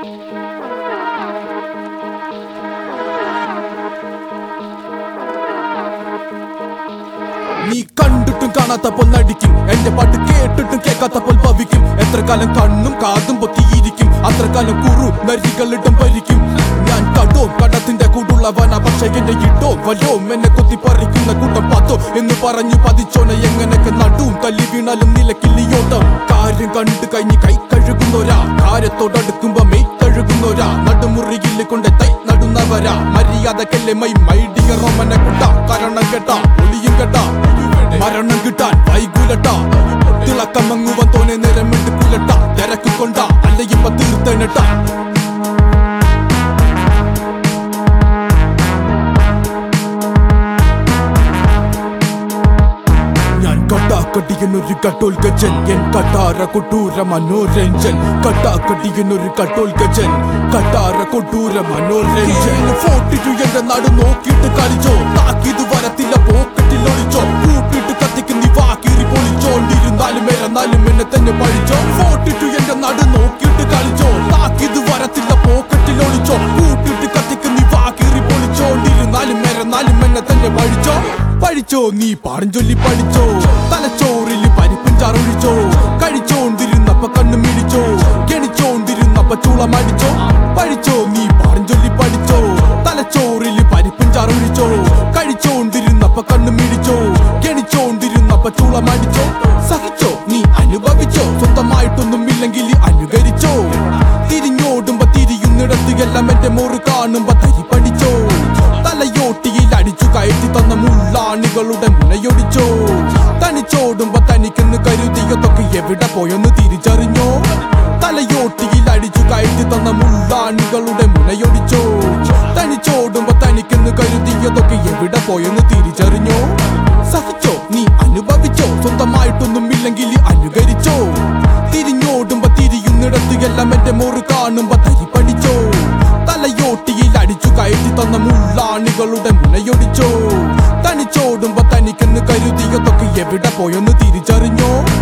നീ കണ്ടിട്ടും കാണാത്തപ്പോൾ നടിക്കും എന്റെ പാട്ട് കേട്ടിട്ടും കേൾക്കാത്തപ്പോൾ ഭവിക്കും എത്ര കാലം കണ്ണും കാതും പൊത്തിയിരിക്കും അത്ര കാലം കുറു നരികളിടം ഭരിക്കും ഞാൻ കടോ കടത്തിന്റെ കൂടുള്ളവനാ പക്ഷെ എന്റെ ഇട്ടോ വല്ലോ എന്നെ കൊത്തി പറിക്കുന്ന കൂട്ടം പത്തോ എന്ന് പറഞ്ഞു പതിച്ചോനെ എങ്ങനെയൊക്കെ നടുവും തല്ലി വീണാലും നിലക്കില്ലിയോട്ടം കാര്യം കണ്ടു കഴിഞ്ഞ് കൈ കഴുകുന്നോരാ കാര്യത്തോടടുക്കുമ്പോ മെയ് കഴുകുന്നോരാ നടുമുറിയിൽ കൊണ്ട് തൈ നടുന്നവരാ മര്യാദക്കല്ലേ മൈ മൈഡിയ റോമന കുട്ട കാരണം കേട്ടാ ഒളിയും കേട്ടാ മരണം കിട്ടാൻ വൈകുലട്ട തിളക്കം മങ്ങുവൻ തോനെ നേരം വിട്ട് കുലട്ട തിരക്ക് കൊണ്ട അല്ലയിപ്പ തീർത്തനട്ട ഞാൻ കട്ടാക്കട്ടിയെന്നൊരു കട്ടോൽ ഗജൻ എൻ കട്ടാര കൊട്ടൂര മനോരഞ്ജൻ കട്ടാക്കട്ടിയെന്നൊരു കട്ടോൽ ഗജൻ കട്ടാര കൊട്ടൂര മനോരഞ്ജൻ ഫോർട്ടി ടു എന്റെ നാട് നോക്കിയിട്ട് കളിച്ചോ താക്കിത് വരത്തില്ല പോക്കറ്റിൽ ഒളിച്ചോ കൂട്ടിട്ട് കത്തിക്ക് നീ വാക്കീറി പൊളിച്ചോണ്ടിരുന്നാലും എന്നാലും എന്നെ തന്നെ പഴിച്ചോ ഫോർട്ടി ടു എന്റെ നാട് നോക്കിയിട്ട് കളിച്ചോ താക്കിത് വരത്തില്ല പോക്കറ്റിൽ ഒളിച്ചോ കൂട്ടിട്ട് കത്തിക്ക് നീ വാക്കീറി പൊളിച്ചോണ്ടിരുന്നാലും എന്നാലും എന്നെ തന്നെ പഴിച്ചോ പഴിച്ചോ നീ പാടും ചൊല്ലി പഠിച്ചോ തലച്ചോറിൽ പരിപ്പും ചാറൊഴിച്ചോ കഴിച്ചോണ്ടിരുന്നപ്പ കണ്ണു മിടിച്ചോ കെണിച്ചോണ്ടിരുന്നപ്പ ചൂളമടിച്ചോ പഴിച്ചോ നീ പാടും ചൊല്ലി പഠിച്ചോ തലച്ചോറിൽ പരിപ്പും ചാറൊഴിച്ചോ കഴിച്ചോണ്ടിരുന്നപ്പ കണ്ണു മിടിച്ചോ കെണിച്ചോണ്ടിരുന്നപ്പ ചൂളമടിച്ചോ സഹിച്ചോ നീ അനുഭവിച്ചോ സ്വന്തമായിട്ടൊന്നും ഇല്ലെങ്കിൽ അനുകരിച്ചോ തിരിഞ്ഞോടുമ്പോ തിരിയുന്നിടത്ത് എല്ലാം എന്റെ മോറ് കാണുമ്പോ തരി പഠിച്ചോ തലയോട്ടിയിൽ അടിച്ചു കയറ്റി തന്ന മുള്ളാണികളുടെ മുനയൊടിച്ചോ തനിച്ചോടുമ്പോ തനിക്കെന്ന് കരുതിയതൊക്കെ എവിടെ പോയെന്ന് തിരിച്ചറിഞ്ഞോ തലയോട്ടിയിൽ അടിച്ചു കയറ്റി തന്ന മുള്ളാണികളുടെ മുനയൊടിച്ചോ തനിച്ചോടുമ്പോ തനിക്കെന്ന് കരുതിയതൊക്കെ എവിടെ പോയെന്ന് തിരിച്ചറിഞ്ഞോ സഹിച്ചോ നീ അനുഭവിച്ചോ സ്വന്തമായിട്ടൊന്നും ഇല്ലെങ്കിൽ അനുകരിച്ചോ തിരിഞ്ഞോടുമ്പോ തിരിയുന്നിടത്ത് എല്ലാം എന്റെ മോറ് കാണുമ്പോ തരി പഠിച്ചോ തലയോട്ടിയിൽ അടിച്ചു കയറ്റി തന്ന മുള്ളാണികളുടെ മുനയൊടിച്ചോ തനിച്ചോടുമ്പോ തനിക്കെന്ന് കരുതിയതൊക്കെ എവിടെ പോയെന്ന് തിരിച്ചറിഞ്ഞോ